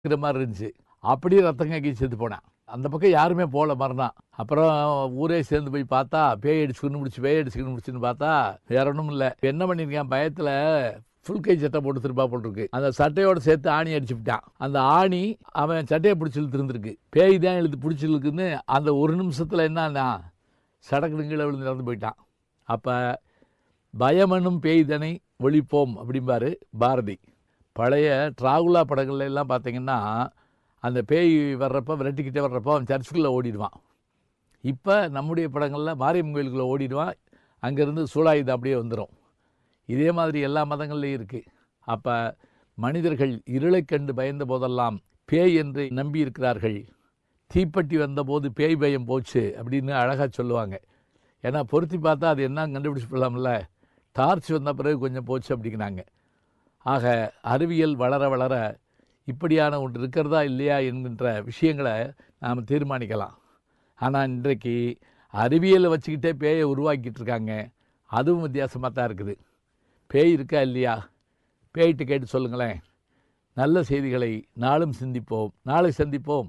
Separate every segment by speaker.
Speaker 1: இருக்கிற மாதிரி இருந்துச்சு அப்படியே ரத்தம் கக்கி செத்து போனேன் அந்த பக்கம் யாருமே போகல மறுநாள் அப்புறம் ஊரே சேர்ந்து போய் பார்த்தா பேய் அடிச்சுக்கணும் முடிச்சு பேய் அடிச்சுக்கணும் முடிச்சுன்னு பார்த்தா வேற ஒன்றும் இல்லை என்ன பண்ணியிருக்கேன் பயத்தில் ஃபுல் கை சட்டை போட்டு திருப்பா போட்டிருக்கு அந்த சட்டையோட சேர்த்து ஆணி அடிச்சு விட்டான் அந்த ஆணி அவன் சட்டையை பிடிச்சி இழுத்துருந்துருக்கு பேய் தான் இழுத்து பிடிச்சி இழுக்குன்னு அந்த ஒரு நிமிஷத்தில் என்னன்னா சடக்கு கீழே விழுந்து இறந்து போயிட்டான் அப்போ பயமனும் பேய்தனை ஒழிப்போம் அப்படிம்பாரு பாரதி பழைய டிராகுலா படங்கள்ல எல்லாம் பார்த்தீங்கன்னா அந்த பேய் வர்றப்ப விரட்டிக்கிட்டே வர்றப்ப அவன் சர்ச்சுக்குள்ளே ஓடிடுவான் இப்போ நம்முடைய படங்களில் மாரியம்மன் கோயிலுக்குள்ளே ஓடிடுவான் அங்கேருந்து சூழாயுதம் அப்படியே வந்துடும் இதே மாதிரி எல்லா மதங்கள்லையும் இருக்குது அப்போ மனிதர்கள் இருளைக் கண்டு பயந்த போதெல்லாம் பேய் என்று நம்பி இருக்கிறார்கள் தீப்பெட்டி வந்தபோது பேய் பயம் போச்சு அப்படின்னு அழகாக சொல்லுவாங்க ஏன்னா பொருத்தி பார்த்தா அது என்ன கண்டுபிடிச்சு போடலாம்ல டார்ச் வந்த பிறகு கொஞ்சம் போச்சு அப்படிங்கிறாங்க ஆக அறிவியல் வளர வளர இப்படியான ஒன்று இருக்கிறதா இல்லையா என்கின்ற விஷயங்களை நாம் தீர்மானிக்கலாம் ஆனால் இன்றைக்கு அறிவியலை வச்சுக்கிட்டே பேயை உருவாக்கிட்டு இருக்காங்க அதுவும் வித்தியாசமாக தான் இருக்குது பேய் இருக்கா இல்லையா பேய்கிட்ட கேட்டு சொல்லுங்களேன் நல்ல செய்திகளை நாளும் சிந்திப்போம் நாளை சந்திப்போம்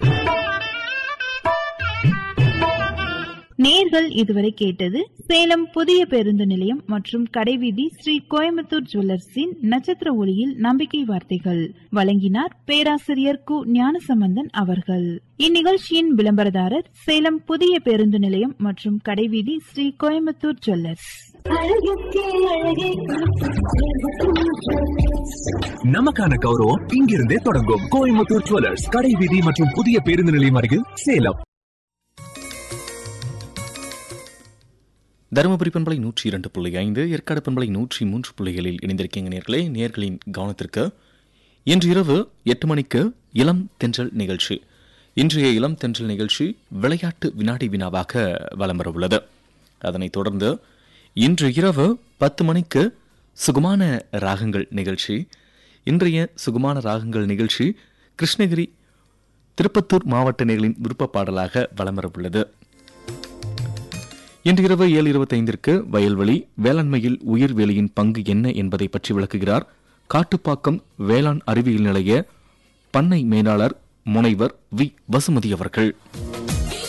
Speaker 2: நேர்கள் இதுவரை கேட்டது சேலம் புதிய பேருந்து நிலையம் மற்றும் கடைவீதி ஸ்ரீ கோயம்புத்தூர் ஜுவல்லர்ஸின் நட்சத்திர ஒளியில் நம்பிக்கை வார்த்தைகள் வழங்கினார் பேராசிரியர் கு ஞானசம்பந்தன் அவர்கள் இந்நிகழ்ச்சியின் விளம்பரதாரர் சேலம் புதிய பேருந்து நிலையம் மற்றும் கடைவீதி ஸ்ரீ கோயம்புத்தூர் ஜுவல்லர்ஸ்
Speaker 3: நமக்கான கௌரவம் இங்கிருந்தே தொடங்கும் கோயம்புத்தூர் ஜுவல்லர்ஸ் கடை வீதி மற்றும் புதிய பேருந்து நிலையம் அருகில் சேலம்
Speaker 4: தருமபுரி பண்பலை நூற்றி இரண்டு புள்ளி ஐந்து ஏற்காடு பண்பலை நூற்றி மூன்று புள்ளிகளில் இணைந்திருக்கீங்க நேர்களே நேர்களின் கவனத்திற்கு இன்று இரவு எட்டு மணிக்கு இளம் தென்றல் நிகழ்ச்சி இன்றைய இளம் தென்றல் நிகழ்ச்சி விளையாட்டு வினாடி வினாவாக வலம் வர உள்ளது அதனைத் தொடர்ந்து இன்று இரவு பத்து மணிக்கு சுகுமான ராகங்கள் நிகழ்ச்சி இன்றைய சுகுமான ராகங்கள் நிகழ்ச்சி கிருஷ்ணகிரி திருப்பத்தூர் மாவட்ட நேர்களின் விருப்ப பாடலாக வலம் வர உள்ளது இன்று இரவு ஏழு இருபத்தைந்திற்கு வயல்வெளி வேளாண்மையில் உயிர்வேலியின் பங்கு என்ன என்பதை பற்றி விளக்குகிறார் காட்டுப்பாக்கம் வேளாண் அறிவியல் நிலைய பண்ணை மேலாளர் முனைவர் வி வசுமதி அவர்கள்